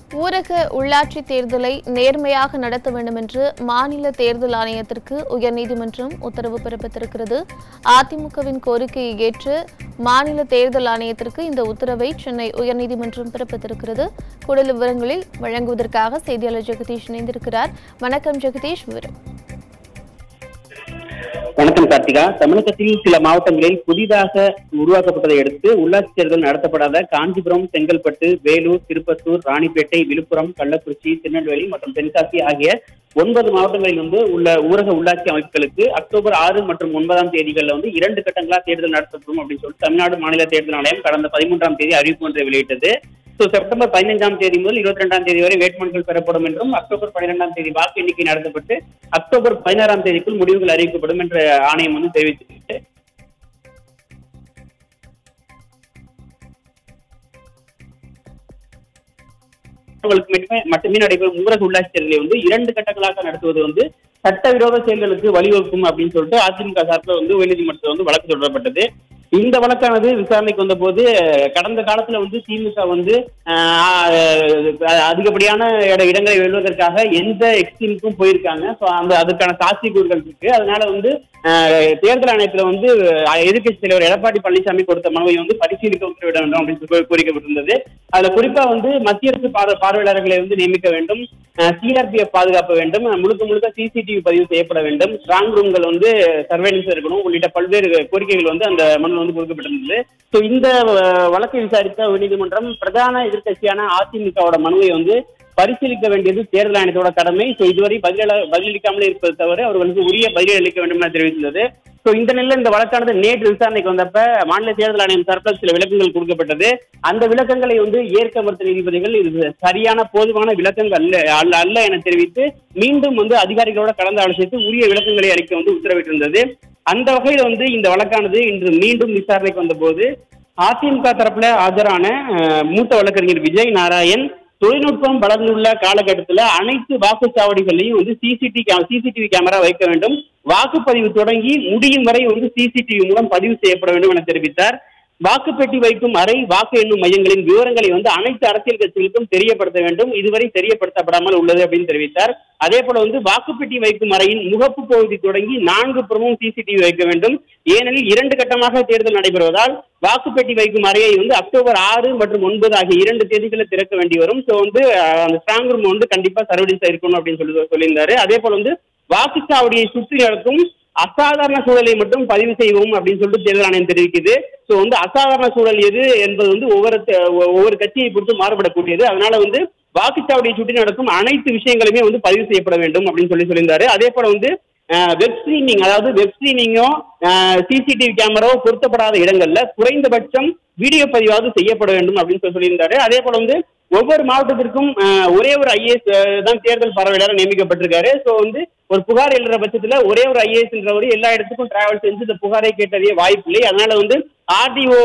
ஊரக உள்ளாட்சி தேர்தலை நேர்மையாக நடத்த வேண்டும் என்று மாநில தேர்தல் ஆணையத்திற்கு உயர்நீதிமன்றம் உத்தரவு பிறப்பித்திருக்கிறது அதிமுகவின் கோரிக்கையை ஏற்று மாநில தேர்தல் ஆணையத்திற்கு இந்த உத்தரவை சென்னை உயர்நீதிமன்றம் பிறப்பித்திருக்கிறது கூடுதல் விவரங்களில் வழங்குவதற்காக செய்தியாளர் ஜெகதீஷ் இணைந்திருக்கிறார் வணக்கம் ஜெகதீஷ் விவரம் வணக்கம் கார்த்திகா தமிழகத்தில் சில மாவட்டங்களில் புதிதாக உருவாக்கப்பட்டதை அடுத்து உள்ளாட்சி தேர்தல் நடத்தப்படாத காஞ்சிபுரம் செங்கல்பட்டு வேலூர் திருப்பத்தூர் ராணிப்பேட்டை விழுப்புரம் கள்ளக்குறிச்சி திருநெல்வேலி மற்றும் தென்காசி ஆகிய ஒன்பது மாவட்டங்களில் வந்து உள்ள ஊரக உள்ளாட்சி அமைப்புகளுக்கு அக்டோபர் ஆறு மற்றும் ஒன்பதாம் தேதிகளில் வந்து இரண்டு கட்டங்களா தேர்தல் நடத்தப்படும் அப்படின்னு சொல்லிட்டு தமிழ்நாடு மாநில தேர்தல் ஆணையம் கடந்த பதிமூன்றாம் தேதி அறிவிப்பு ஒன்றை வெளியிட்டது ஸோ செப்டம்பர் பதினைஞ்சாம் தேதி முதல் இருபத்தி ரெண்டாம் தேதி வரை வேட்புமனுக்கள் பெறப்படும் என்றும் அக்டோபர் பன்னிரெண்டாம் தேதி வாக்கு எண்ணிக்கை நடத்தப்பட்டு அக்டோபர் பதினாறாம் தேதிக்குள் முடிவுகள் அறிவிக்கப்படும் என்று ஆணையம் வந்து தெரிவித்திருக்கு உங்களுக்கு மட்டுமே மட்டுமே நடைபெறும் ஊரக உள்ளாட்சி தேர்தலை வந்து இரண்டு கட்டங்களாக நடத்துவது வந்து சட்டவிரோத செயல்களுக்கு வழிவகுக்கும் அப்படின்னு சொல்லிட்டு அதிமுக சார்பில் வந்து உயர்நீதிமன்றத்தில் வந்து வழக்கு தொடரப்பட்டது இந்த வழக்கானது விசாரணைக்கு வந்தபோது கடந்த காலத்துல வந்து திமுக வந்து ஆஹ், அதிகப்படியான இட- இடங்களை வெல்வதற்காக எந்த எக்ஸ்ட்ரீமுக்கும் போயிருக்காங்க ஸோ அந்த அதுக்கான சாத்தியக்கூறுகள் இருக்கு அதனால வந்து ஆஹ், தேர்தல் ஆணையத்துல வந்து எதிர்க்கட்சி தலைவர் எடப்பாடி பழனிசாமி கொடுத்த மனுவை வந்து பரிசீலிக்க உத்தரவிட வேண்டும் அப்படின்னு சொல்லி கோரிக்கப்பட்டிருந்தது அதுல குறிப்பா வந்து மத்திய அரசு பார்வை பார்வையாளர்களை வந்து நியமிக்க வேண்டும் சிஆர்பிஎஃப் பாதுகாப்பு வேண்டும் முழுக்க முழுக்க சிசிடிவி பதிவு செய்யப்பட வேண்டும் ஸ்ட்ராங் ரூம்கள் வந்து சர்வேலன்ஸ் இருக்கணும் உள்ளிட்ட பல்வேறு கோரிக்கைகள் வந்து அந்த மனுவில் வந்து கொடுக்கப்பட்டிருந்தது ஸோ இந்த அஹ், வழக்கை விசாரித்த உயர்நீதிமன்றம் பிரதான எதிர்க்கட்சியான அதிமுகவோட மனுவை வந்து பரிசீலிக்க வேண்டியது தேர்தல் ஆணையத்தோட கடமை ஸோ இதுவரை பதிலள பதிலளிக்காமலே இருப்பது தவிர அவர்களுக்கு உரிய பதில் அளிக்க வேண்டும் என தெரிவித்துள்ளது ஸோ இந்த நிலையில் இந்த வழக்கானது நேற்று விசாரணைக்கு வந்தப்ப மாநில தேர்தல் ஆணையம் தரப்பில் சில விளக்கங்கள் கொடுக்கப்பட்டது அந்த விளக்கங்களை வந்து ஏற்க மறுத்த நீதிபதிகள் இது சரியான போதுமான விளக்கங்கள் அல்ல அல்ல அல்ல என தெரிவித்து மீண்டும் வந்து அதிகாரிகளோட கலந்து ஆலோசித்து உரிய விளக்கங்களை அளிக்க வந்து உத்தரவிட்டிருந்தது அந்த வகையில் வந்து இந்த வழக்கானது இன்று மீண்டும் விசாரணைக்கு வந்தபோது அதிமுக தரப்புல ஆஜரான அஹ், மூத்த வழக்கறிஞர் விஜய் நாராயண் தொழில்நுட்பம் வளர்ந்துள்ள காலகட்டத்தில் அனைத்து வாக்குச்சாவடிகளையும் வந்து சிசிடி சிசிடிவி கேமரா வைக்க வேண்டும் வாக்குப்பதிவு தொடங்கி முடியும் வரை வந்து சிசிடிவி மூலம் பதிவு செய்யப்பட வேண்டும் என தெரிவித்தார் வாக்குப்பெட்டி வைக்கும் அறை வாக்கு எண்ணும் மையங்களின் விவரங்களை வந்து அனைத்து அரசியல் கட்சிகளுக்கும் தெரியப்படுத்த வேண்டும் இதுவரை தெரியப்படுத்தப்படாமல் உள்ளது அப்படின்னு தெரிவித்தார் அதே போல வந்து வாக்குப்பெட்டி வைக்கும் அறையின் முகப்பு பகுதி தொடங்கி நான்கு புறமும் சிசிடிவி வைக்க வேண்டும் ஏனெனில் இரண்டு கட்டமாக தேர்தல் நடைபெறுவதால் வாக்குப்பெட்டி வைக்கும் அறையை வந்து அக்டோபர் ஆறு மற்றும் ஒன்பது ஆகிய இரண்டு தேதிகளில் திறக்க வேண்டி வரும் ஸோ வந்து அஹ், அந்த ஸ்ட்ராங் ரூம் வந்து கண்டிப்பா சர்வீஸ் இருக்கணும் அப்படின்னு சொல்லி சொல்லியிருந்தாரு அதே போல வந்து வாக்குச்சாவடியை சுற்றி நடக்கும் அசாதாரண சூழலை மட்டும் பதிவு செய்வோம் அப்படின்னு சொல்லிட்டு தேர்தல் ஆணையம் தெரிவிக்குது ஸோ வந்து அசாதாரண சூழல் எது என்பது வந்து ஒவ்வொரு த- ஒவ்வொரு கட்சியை பொறுத்து மாறுபடக்கூடியது அதனால வந்து வாக்குச்சாவடியை சுற்றி நடக்கும் அனைத்து விஷயங்களுமே வந்து பதிவு செய்யப்பட வேண்டும் அப்படின்னு சொல்லி சொல்லியிருந்தாரு அதே போல வந்து வெப் ஸ்ட்ரீமிங் அதாவது வெப் ஸ்ட்ரீமிங்கோ சிசிடிவி கேமராவோ பொருத்தப்படாத இடங்கள்ல குறைந்தபட்சம் வீடியோ பதிவாவது செய்யப்பட வேண்டும் அப்படின்னு சொல்லி சொல்லியிருந்தாரு அதே போல வந்து ஒவ்வொரு மாவட்டத்திற்கும் அஹ், ஒரே ஒரு ஐஏஎஸ் தான் தேர்தல் பார்வையாளர் நியமிக்கப்பட்டிருக்காரு ஸோ வந்து ஒரு புகார் எழுற பட்சத்துல ஒரே ஒரு ஐஏஎஸ்ன்றவர் எல்லா இடத்துக்கும் டிராவல் செஞ்சு இந்த புகாரை கேட்டறிய வாய்ப்பில்லை அதனால வந்து ஆர்டிஓ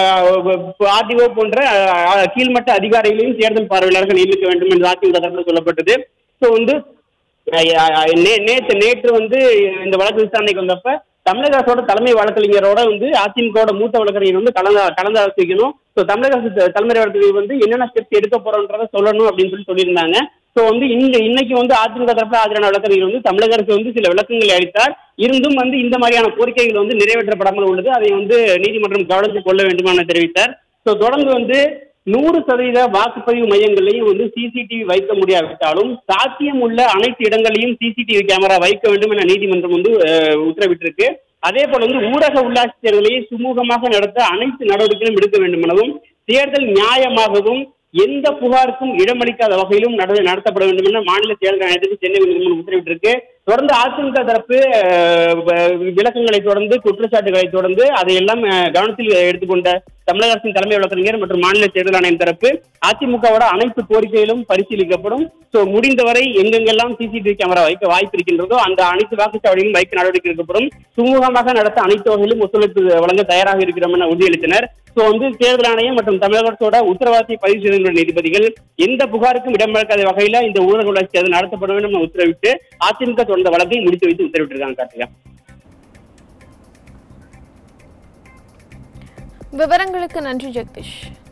ஆர்டிஓ போன்ற அஹ், கீழ்மட்ட அதிகாரிகளையும் தேர்தல் பார்வையாளர்கள் நியமிக்க வேண்டும் என்று அதிமுக தரப்பில் சொல்லப்பட்டது ஸோ வந்து அஹ் அஹ் நே- நேற்று நேற்று வந்து இந்த வழக்கு விசாரணைக்கு வந்தப்ப தமிழக அரசோட தலைமை வழக்கறிஞரோட வந்து அதிமுகவோட மூத்த வழக்கறிஞர் வந்து கலந்து கலந்து ஆலோசிக்கணும் ஸோ தமிழக அரசு த- தலைமை வழக்கறிஞர் வந்து என்னென்ன ஸ்டெப்ஸ் எடுக்க போறோன்றத சொல்லணும் அப்படின்னு சொல்லி சொல்லியிருந்தாங்க ஸோ வந்து இந்த இன்னைக்கு வந்து அதிமுக தரப்புல ஆஜரான வழக்கறிஞர் வந்து தமிழக அரசு வந்து சில விளக்கங்களை அளித்தார் இருந்தும் வந்து இந்த மாதிரியான கோரிக்கைகள் வந்து நிறைவேற்றப்படாமல் உள்ளது அதை வந்து நீதிமன்றம் கவனத்தில் கொள்ள வேண்டும் என தெரிவித்தார் ஸோ தொடர்ந்து வந்து நூறு சதவீத வாக்குப்பதிவு மையங்களையும் வந்து சிசிடிவி வைக்க முடியாவிட்டாலும் சாத்தியம் உள்ள அனைத்து இடங்களையும் சிசிடிவி கேமரா வைக்க வேண்டும் என நீதிமன்றம் வந்து அஹ், உத்தரவிட்டிருக்கு அதே போல வந்து ஊரக உள்ளாட்சி தேர்தலை சுமூகமாக நடத்த அனைத்து நடவடிக்கைகளும் எடுக்க வேண்டும் எனவும் தேர்தல் நியாயமாகவும் எந்த புகாருக்கும் இடமளிக்காத வகையிலும் நட- நடத்தப்பட வேண்டும் என மாநில தேர்தல் ஆணையத்துக்கு சென்னை உயர்நீதிமன்றம் உத்தரவிட்டிருக்கு தொடர்ந்து அதிமுக தரப்பு அஹ், வ- விளக்கங்களை தொடர்ந்து குற்றச்சாட்டுகளை தொடர்ந்து அதையெல்லாம் அஹ், கவனத்தில் எடுத்துக்கொண்ட தமிழக அரசின் தலைமை வழக்கறிஞர் மற்றும் மாநில தேர்தல் ஆணையம் தரப்பு அதிமுகவோட அனைத்து கோரிக்கைகளும் பரிசீலிக்கப்படும் ஸோ முடிந்தவரை எங்கெங்கெல்லாம் சிசிடிவி கேமரா வைக்க வாய்ப்பு இருக்கின்றதோ அந்த அனைத்து வாக்குச்சாவடிகளும் வைக்க நடவடிக்கை எடுக்கப்படும் சுமூகமாக நடத்த அனைத்து வகையிலும் ஒத்துழைப்பு வழங்க தயாராக இருக்கிறோம் என உறுதியளித்தனர் ஸோ வந்து தேர்தல் ஆணையம் மற்றும் தமிழக அரசோட உத்தரவாதத்தை பதிவு செய்துள்ள நீதிபதிகள் எந்த புகாருக்கும் இடமளிக்காத வகையில இந்த ஊரக உள்ளாட்சி தேர்தல் நடத்தப்பட வேண்டும் என உத்தரவிட்டு அதிமுக தொடர்ந்த வழக்கை முடித்து வைத்து உத்தரவிட்டிருக்காங்க கார்த்திகா விவரங்களுக்கு நன்றி ஜெகதீஷ்